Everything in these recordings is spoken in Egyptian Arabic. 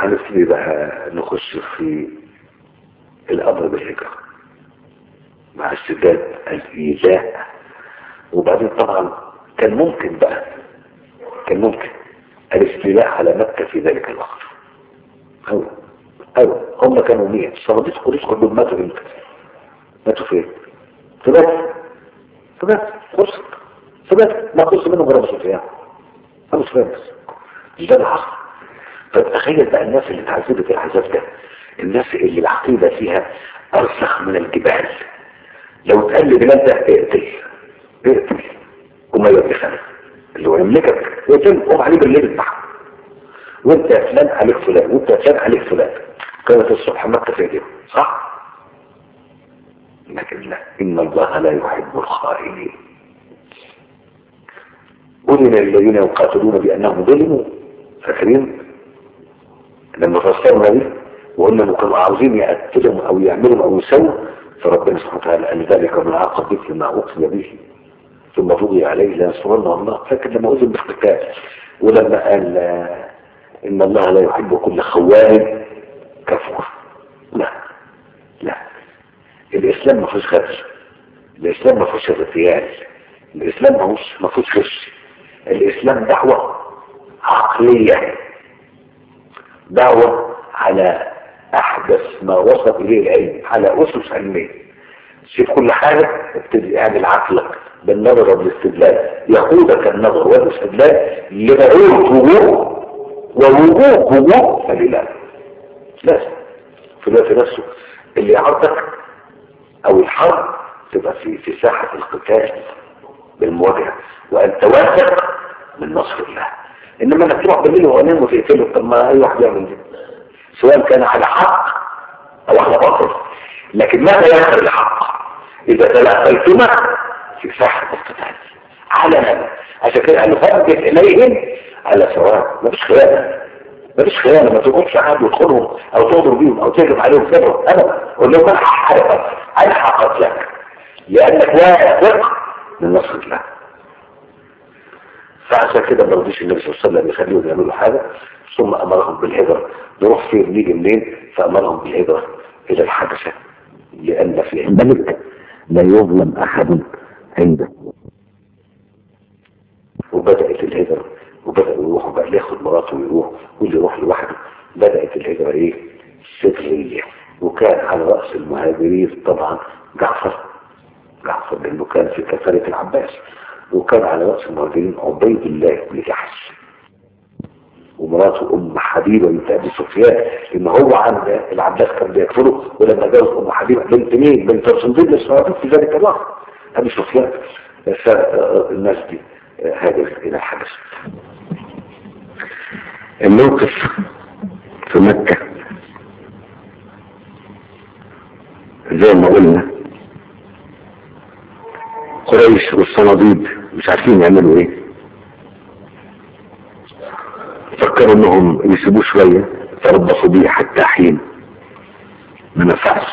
هنبتدي بقى نخش في الأمر بالهجرة مع اشتداد الإيذاء وبعدين طبعا كان ممكن بقى كان ممكن الاستيلاء على مكة في ذلك الوقت أو أو هم كانوا مية صناديق قريش كلهم ماتوا امتى ماتوا فين في بدر في بدر خلصت في بدر ما خلص منهم غير ابو سفيان ابو سفيان بس مش ده اللي حصل فتخيل بقى الناس اللي اتعذبت العذاب ده الناس اللي العقيدة فيها أرسخ من الجبال لو تقل بلاد ده اقتل اقتل وما يوقفنا اللي هو يملكك اقتل قوم عليه بالليل البحر وانت يا فلان عليك فلان وانت يا فلان عليك فلان كانت الصبح مكة في ايديهم صح؟ لكن لا إن الله لا يحب الخائنين أذن للذين يقاتلون بأنهم ظلموا فاكرين لما فسرنا دي وقلنا انه كانوا عاوزين يقتلهم او يعملوا او يسووا فربنا سبحانه وتعالى قال ذلك من عاقب مثل ما عوقب به ثم بغي عليه لينصرن الله فاكر لما اذن بالقتال ولما قال آه، ان الله لا يحب كل خوان كفور لا لا الاسلام ما فيهوش غدر الاسلام ما فيهوش اغتيال الاسلام ما فيهوش ما فيهوش غش الاسلام دعوه عقليه دعوه على احدث ما وصل اليه العلم على اسس علميه شوف كل حاجه ابتدي اعمل عقلك بالنظر والاستدلال يقودك النظر والاستدلال لبعوث وجوه ووجوه وجوه فلله لازم في الوقت نفسه اللي يعرضك او الحرب تبقى في في ساحه القتال بالمواجهه وانت واثق من نصر الله انما انك تروح بالليل وغنم وتقتله طب ما اي واحد يعمل ده سواء كان على حق او على باطل لكن ماذا يحصل الحق اذا تلاقيتما في ساحه القتال علنا عشان كده قالوا فارجع اليهم على سواء مفيش خيانه مفيش خيانه ما تقومش حد وتدخلهم او تغدر بيهم او تهجم عليهم كبر ابدا قول لهم انا هحاربك انا هقتلك لانك واثق من نصر الله فعشان كده ما رضيش النبي صلى الله عليه وسلم يخليهم يعملوا حاجه ثم امرهم بالهجره نروح فين نيجي منين فامرهم بالهجره الى الحبشه لان في الملك لا يظلم احد عنده وبدات الهجره وبداوا يروحوا بقى اللي ياخد مراته ويروح واللي يروح لوحده بدات الهجره ايه سريه وكان على راس المهاجرين طبعا جعفر جعفر لانه كان في كفاله العباس وكان على رأس المهاجرين عبيد الله بن جحش ومراته ام حبيبه بنت ابي سفيان ان هو عن العباس كان بيكفره ولما جوز ام حبيبه بنت مين؟ بنت صندوق الصحابه في ذلك الوقت ابي سفيان فالناس دي هاجرت الى الحبش الموقف في مكه زي ما قلنا قريش والصناديد مش عارفين يعملوا ايه فكروا انهم يسيبوه شوية تربصوا بيه حتى حين ما نفعش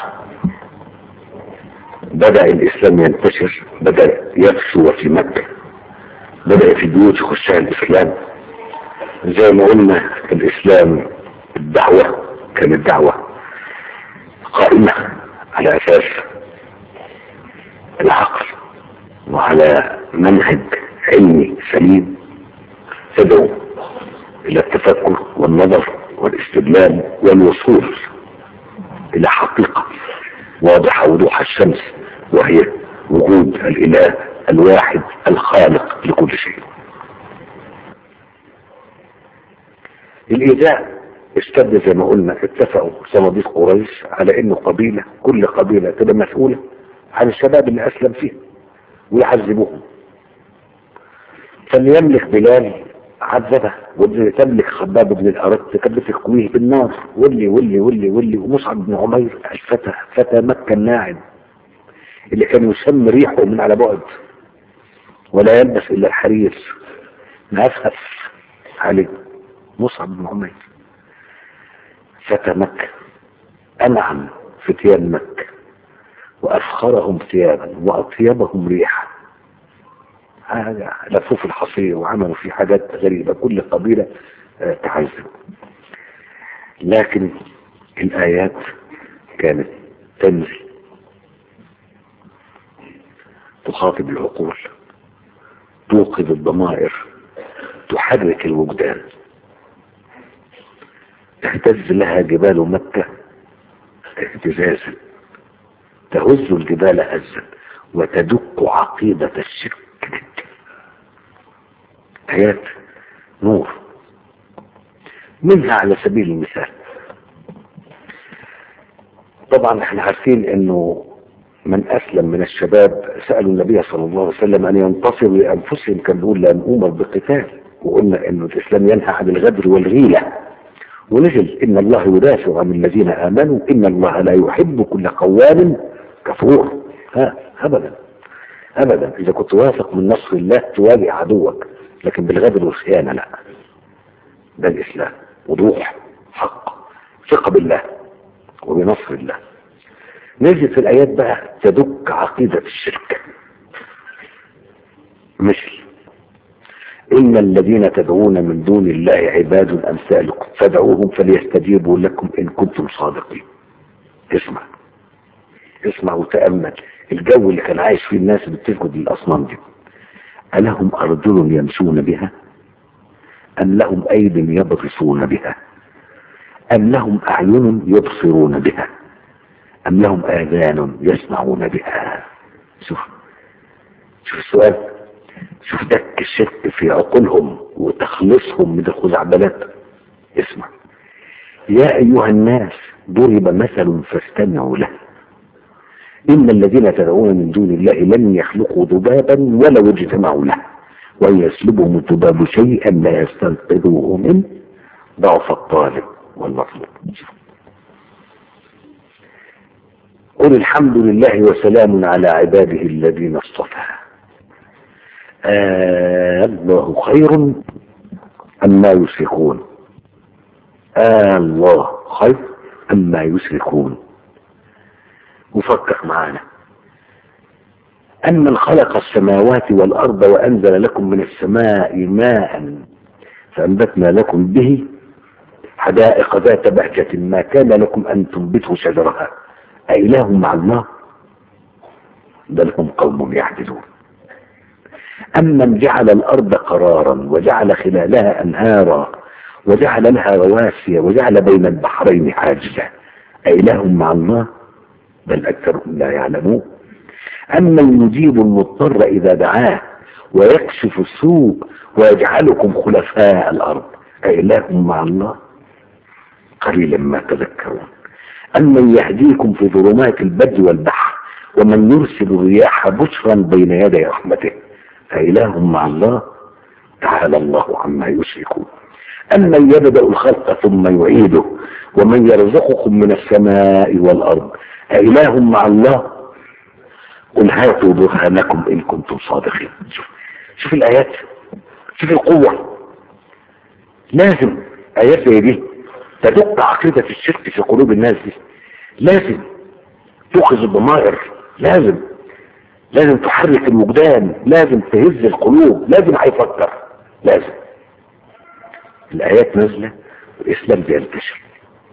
بدأ الاسلام ينتشر بدأ يفشو في مكة بدأ في بيوت يخشها الاسلام زي ما قلنا الاسلام الدعوة كانت دعوة قائمة على اساس العقل وعلى منهج علمي سليم تدعو الى التفكر والنظر والاستدلال والوصول الى حقيقة واضحة وضوح الشمس وهي وجود الاله الواحد الخالق لكل شيء الايذاء اشتد زي ما قلنا اتفقوا صناديق قريش على انه قبيلة كل قبيلة تبقى مسؤولة عن الشباب اللي اسلم فيه ويعذبوهم فاللي يملك بلال عذبه واللي تملك خباب بن الأرد كانت بتكويه بالنار واللي واللي واللي واللي ومصعب بن عمير الفتى فتى مكة الناعم اللي كان يشم ريحه من على بعد ولا يلبس إلا الحرير نفس عليه مصعب بن عمير فتى مكة أنعم فتيان مكة وأفخرهم ثيابا وأطيبهم ريحا هذا لفوا في الحصير وعملوا فيه حاجات غريبة كل قبيلة تعذب لكن الآيات كانت تنزل تخاطب العقول توقظ الضمائر تحرك الوجدان تهتز لها جبال مكة اهتزازا تهز الجبال هزا وتدق عقيدة الشرك آيات نور منها على سبيل المثال طبعا احنا عارفين انه من اسلم من الشباب سألوا النبي صلى الله عليه وسلم ان ينتصروا لانفسهم كان بيقول لن امر بقتال وقلنا انه الاسلام ينهى عن الغدر والغيلة ونزل ان الله يدافع عن الذين امنوا ان الله لا يحب كل قوام كفور ها ابدا ابدا اذا كنت واثق من نصر الله تواجه عدوك لكن بالغدر والخيانة لا ده الاسلام وضوح حق ثقة بالله وبنصر الله نزلت في الآيات بقى تدك عقيدة الشرك مثل إن الذين تدعون من دون الله عباد أمثالكم فادعوهم فليستجيبوا لكم إن كنتم صادقين اسمع اسمع وتأمل الجو اللي كان عايش فيه الناس بتسجد للأصنام دي ألهم أرجل يمشون بها أم لهم أيد يبطشون بها أم لهم أعين يبصرون بها أم لهم آذان يسمعون بها شوف شوف السؤال شوف دك الشرك في عقولهم وتخلصهم من الخزعبلات اسمع يا أيها الناس ضرب مثل فاستمعوا له إن الذين تدعون من دون الله لن يخلقوا ذبابا ولو اجتمعوا له وإن يسلبهم الذباب شيئا لا يستنقذوه منه ضعف الطالب والمطلوب قل الحمد لله وسلام على عباده الذين اصطفى آه الله خير أما يشركون آه الله خير أما يشركون وفكر معانا أمن خلق السماوات والأرض وأنزل لكم من السماء ماء فأنبتنا لكم به حدائق ذات بهجة ما كان لكم أن تنبتوا شجرها أإله مع الله بل هم قوم يعدلون أمن جعل الأرض قرارا وجعل خلالها أنهارا وجعل لها رواسي وجعل بين البحرين حاجزا أإله مع الله بل أكثرهم لا يعلمون أمن يجيب المضطر إذا دعاه ويكشف السوء ويجعلكم خلفاء الأرض أإله مع الله قليلا ما تذكرون أمن يهديكم في ظلمات البر والبحر ومن يرسل الرياح بشرا بين يدي رحمته فإله مع الله تعالى الله عما يشركون أمن يبدأ الخلق ثم يعيده ومن يرزقكم من السماء والأرض أإله مع الله قل هاتوا برهانكم إن كنتم صادقين شوف, شوف الآيات شوف القوة لازم آيات زي دي تدق عقيدة الشرك في قلوب الناس دي لازم تؤخذ الضمائر لازم لازم تحرك الوجدان لازم تهز القلوب لازم هيفكر لازم الآيات نازلة والإسلام بينتشر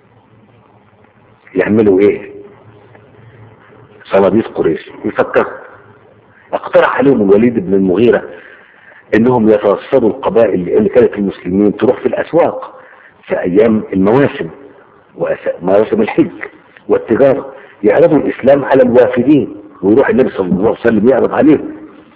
يعملوا ايه صناديق قريش يفكر اقترح عليهم الوليد بن المغيرة انهم يترصدوا القبائل اللي كانت المسلمين تروح في الاسواق في ايام المواسم مواسم الحج والتجارة يعرضوا الاسلام على الوافدين ويروح النبي صلى الله عليه وسلم يعرض عليهم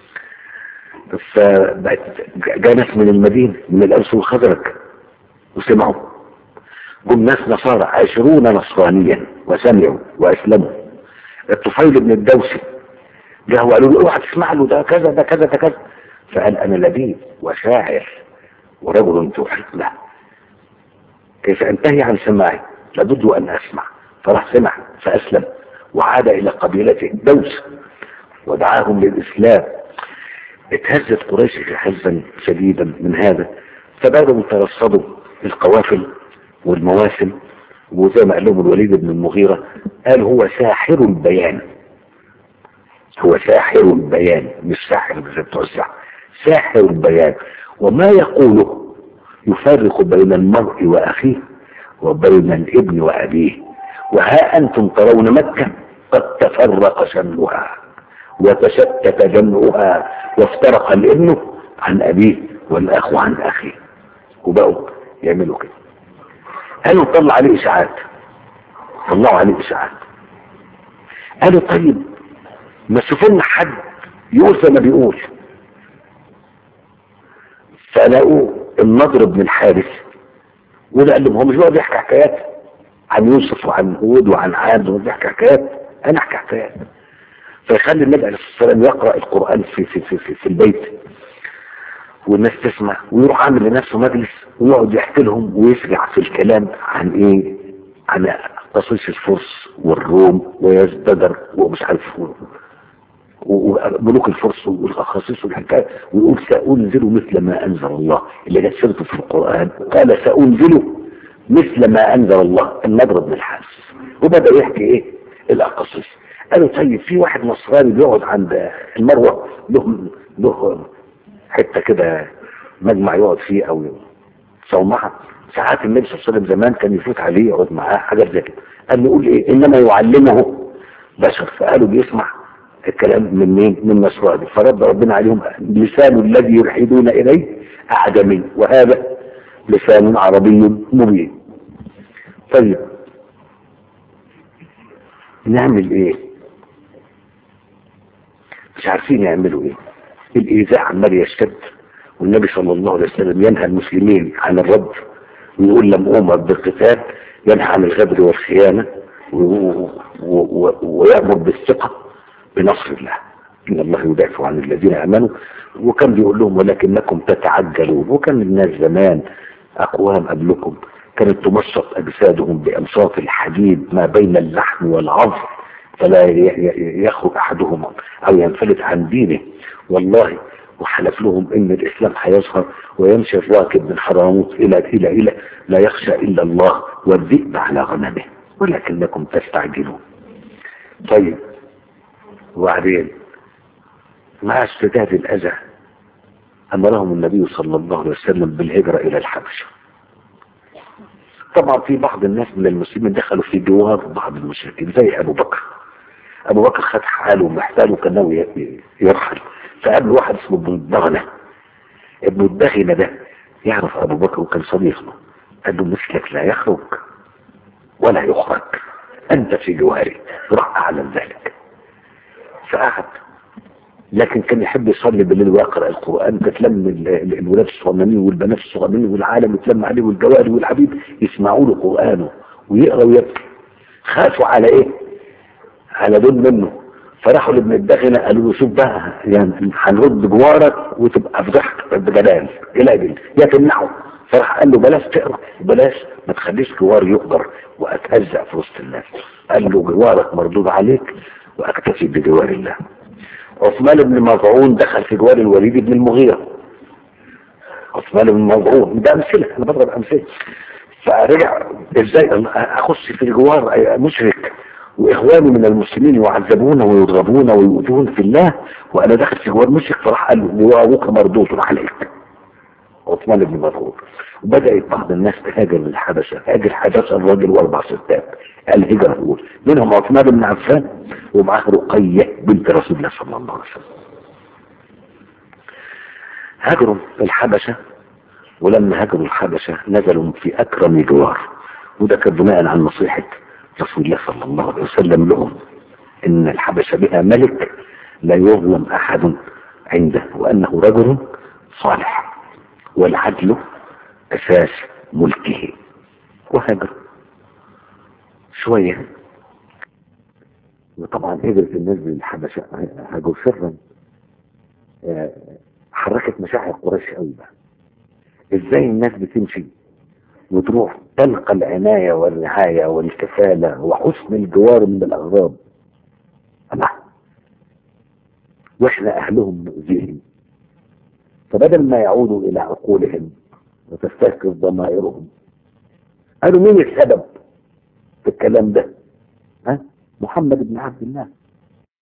فبقت جاء ناس من المدينة من الأوس والخزرج وسمعوا جم ناس نصارى عشرون نصرانيا وسمعوا واسلموا الطفيل بن الدوسي جاء وقالوا له اوعى تسمع له ده كذا ده كذا ده كذا فقال انا لبيب وشاعر ورجل توحد له كيف انتهي عن سماعي لابد ان اسمع فراح سمع فاسلم وعاد الى قبيلته دوس ودعاهم للاسلام اتهزت قريش هزا شديدا من هذا فبدأوا يترصدوا القوافل والمواسم وزي ما قال لهم الوليد بن المغيرة قال هو ساحر البيان هو ساحر البيان مش ساحر زي بتوع السحر ساحر البيان وما يقوله يفرق بين المرء وأخيه وبين الابن وأبيه وها أنتم ترون مكة قد تفرق شملها وتشتت جمعها وافترق الابن عن أبيه والأخ عن أخيه وبقوا يعملوا كده قالوا طلع عليه إشاعات طلعوا عليه إشاعات قالوا طيب ما شوفوا لنا حد يقول زي ما بيقول فلقوا النضر بن الحارث وده قال لهم هو مش بيقعد يحكي حكايات عن يوسف وعن هود وعن عاد وبيحكي حكايات انا احكي حكايات فيخلي النبي عليه الصلاه والسلام يقرا القران في في في في, في البيت والناس تسمع ويروح عامل لنفسه مجلس ويقعد يحكي لهم ويسرع في الكلام عن ايه عن قصيص الفرس والروم ويزدجر ومش عارف وملوك الفرس والاخاصيص والحكايه ويقول سانزل مثل ما انزل الله اللي جت سيرته في القران قال سانزل مثل ما انزل الله النضر بن الحارث وبدا يحكي ايه الاقاصيص قالوا طيب في واحد نصراني بيقعد عند المروه له له حته كده مجمع يقعد فيه او صومعه ساعات النبي صلى الله عليه وسلم زمان كان يفوت عليه يقعد معاه حاجات زي كده قال نقول ايه انما يعلمه بشر فقالوا بيسمع الكلام من مين من نصراني فرد ربنا عليهم لسان الذي يلحدون اليه اعجمي وهذا لسان عربي مبين طيب نعمل ايه مش عارفين يعملوا ايه الايذاء عمال يشتد والنبي صلى الله عليه وسلم ينهى المسلمين عن الرد ويقول لم أمر بالقتال ينهى عن الغدر والخيانة ويأمر بالثقة بنصر الله إن الله يدافع عن الذين آمنوا وكان بيقول لهم ولكنكم تتعجلون وكان الناس زمان أقوام قبلكم كانت تمشط أجسادهم بأمصاف الحديد ما بين اللحم والعظم فلا يخرج أحدهم أو ينفلت عن دينه والله وحلف لهم ان الاسلام هيظهر ويمشي الراكب من حراموت الى الى الى لا يخشى الا الله والذئب على غنمه ولكنكم تستعجلون طيب وبعدين مع اشتداد الاذى امرهم النبي صلى الله عليه وسلم بالهجره الى الحبشه طبعا في بعض الناس من المسلمين دخلوا في جوار بعض المشركين زي ابو بكر ابو بكر خد حاله ومحتاله كان ناوي يرحل فقابل واحد اسمه ابن الدغنة ابن الدغنة ده يعرف ابو بكر وكان صديقه قال له مثلك لا يخرج ولا يخرج انت في جواري راح اعلم ذلك فقعد لكن كان يحب يصلي بالليل ويقرا القران تتلم الولاد الصغننين والبنات الصغننين والعالم يتلم عليه والجواري والحبيب يسمعوا له قرانه ويقرا ويبكي خافوا على ايه؟ على دول منه فراحوا لابن الدغنة قالوا له شوف بقى يعني هنرد جوارك وتبقى في ضحك بجلال جلال يا تمنعه فراح قال له بلاش تقرا بلاش ما تخليش جوار يقدر واتهزأ في وسط الناس قال له جوارك مردود عليك واكتفي بجوار الله عثمان بن مظعون دخل في جوار الوليد بن المغيرة عثمان بن مظعون ده امثله انا بضرب امثله فرجع ازاي اخش في الجوار مشرك واخواني من المسلمين يعذبون ويضربون ويؤذون في الله وانا داخل في جوار مشرك فراح قال له لواءك مردود عليك عثمان بن مظعون بدأت بعض الناس تهاجر للحبشة هاجر حبشة الراجل واربع ستات الهجرة الأولى منهم عثمان بن عفان ومعاه رقية بنت رسول الله صلى الله عليه وسلم هاجروا الحبشة ولما هاجروا الحبشة نزلوا في أكرم جوار وده كان بناء عن نصيحة رسول الله صلى الله عليه وسلم لهم إن الحبشة بها ملك لا يظلم أحد عنده وأنه رجل صالح والعدل أساس ملكه وهاجر شوية وطبعا هجرة الناس للحبشة هاجر سرا حركت مشاعر قريش قوي بقى ازاي الناس بتمشي وتروح تلقى العناية والرعاية والكفالة وحسن الجوار من الأغراب الله واحنا أهلهم مؤذيهم فبدل ما يعودوا إلى عقولهم وتستيقظ ضمائرهم قالوا مين السبب في الكلام ده ها محمد بن عبد الله